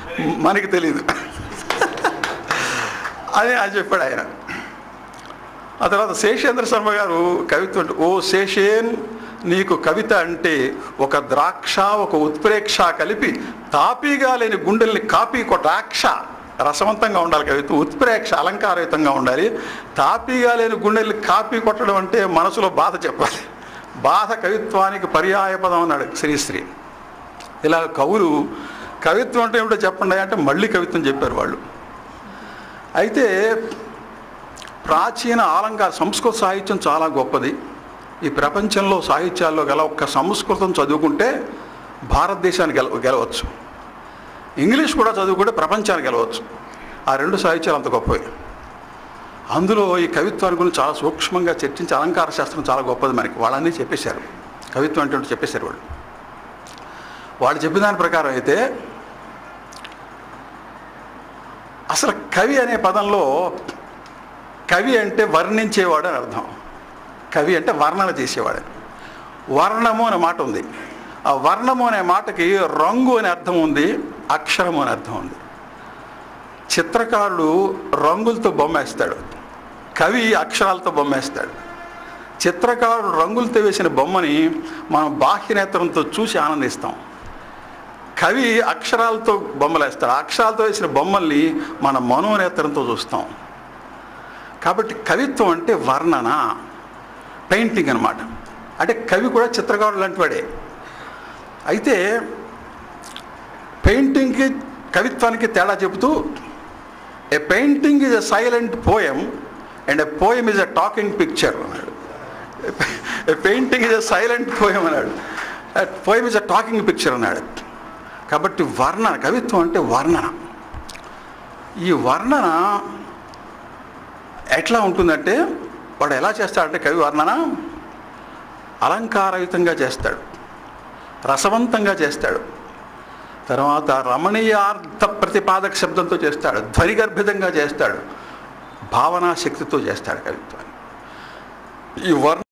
మనకి తెలియదు అని ఆయన చెప్పాడు ఆయన ఆ తర్వాత శేషేంద్ర శర్మ గారు కవిత్వం అంటే, ఓ శేషేన్ నీకు కవిత అంటే ఒక ద్రాక్ష ఒక ఉత్ప్రేక్ష కలిపి తాపీగా లేని గుండెల్ని కాపీ కొట్టాక్ష రసవంతంగా ఉండాలి కవిత్వం ఉత్ప్రేక్ష అలంకారయుతంగా ఉండాలి తాపీగా లేని గుండెల్ని కాపీ కొట్టడం అంటే మనసులో బాధ చెప్పాలి బాధ కవిత్వానికి పర్యాయ పదం అన్నాడు శ్రీశ్రీ ఇలా కవులు కవిత్వం అంటే ఏమిటో చెప్పండి అంటే మళ్ళీ కవిత్వం చెప్పారు వాళ్ళు అయితే ప్రాచీన ఆలంకార సంస్కృత సాహిత్యం చాలా గొప్పది ఈ ప్రపంచంలో సాహిత్యాల్లో గల ఒక్క సంస్కృతం చదువుకుంటే భారతదేశాన్ని గెల గెలవచ్చు ఇంగ్లీష్ కూడా చదువుకుంటే ప్రపంచాన్ని గెలవచ్చు ఆ రెండు సాహిత్యాలు అంత గొప్పవి అందులో ఈ కవిత్వాన్ని గురించి చాలా సూక్ష్మంగా చర్చించి అలంకార శాస్త్రం చాలా గొప్పది మనకి వాళ్ళన్నీ చెప్పేశారు కవిత్వం అంటే ఏంటో చెప్పేశారు వాళ్ళు వాళ్ళు చెప్పిన దాని ప్రకారం అయితే అసలు కవి అనే పదంలో కవి అంటే వర్ణించేవాడు అని అర్థం కవి అంటే వర్ణన చేసేవాడు వర్ణము అనే మాట ఉంది ఆ వర్ణము అనే మాటకి రంగు అనే అర్థం ఉంది అక్షరము అనే అర్థం ఉంది చిత్రకారుడు రంగులతో బొమ్మేస్తాడు కవి అక్షరాలతో బొమ్మేస్తాడు చిత్రకారుడు రంగులతో వేసిన బొమ్మని మనం బాహ్య నేత్రంతో చూసి ఆనందిస్తాం కవి అక్షరాలతో బొమ్మలు వేస్తాడు ఆ అక్షరాలతో వేసిన బొమ్మల్ని మన మనోనేత్రంతో చూస్తాం కాబట్టి కవిత్వం అంటే వర్ణన పెయింటింగ్ అనమాట అంటే కవి కూడా చిత్రకారుడు లాంటి వాడే అయితే పెయింటింగ్కి కవిత్వానికి తేడా చెబుతూ a painting is a silent poem and a poem is a talking picture అన్నాడు a painting is a silent poem అన్నాడు poem is a talking picture అన్నాడు కాబట్టి వర్ణన కవిత్వం అంటే వర్ణన ఈ వర్ణన ఎట్లా ఉంటుందంటే వాడు ఎలా చేస్తాడంటే కవి వర్ణన అలంకారయుతంగా చేస్తాడు రసవంతంగా చేస్తాడు తర్వాత రమణీయార్థ ప్రతిపాదక శబ్దంతో చేస్తాడు ధ్వనిగర్భితంగా చేస్తాడు భావనా శక్తితో చేస్తాడు కవిత్వాన్ని ఈ వర్ణ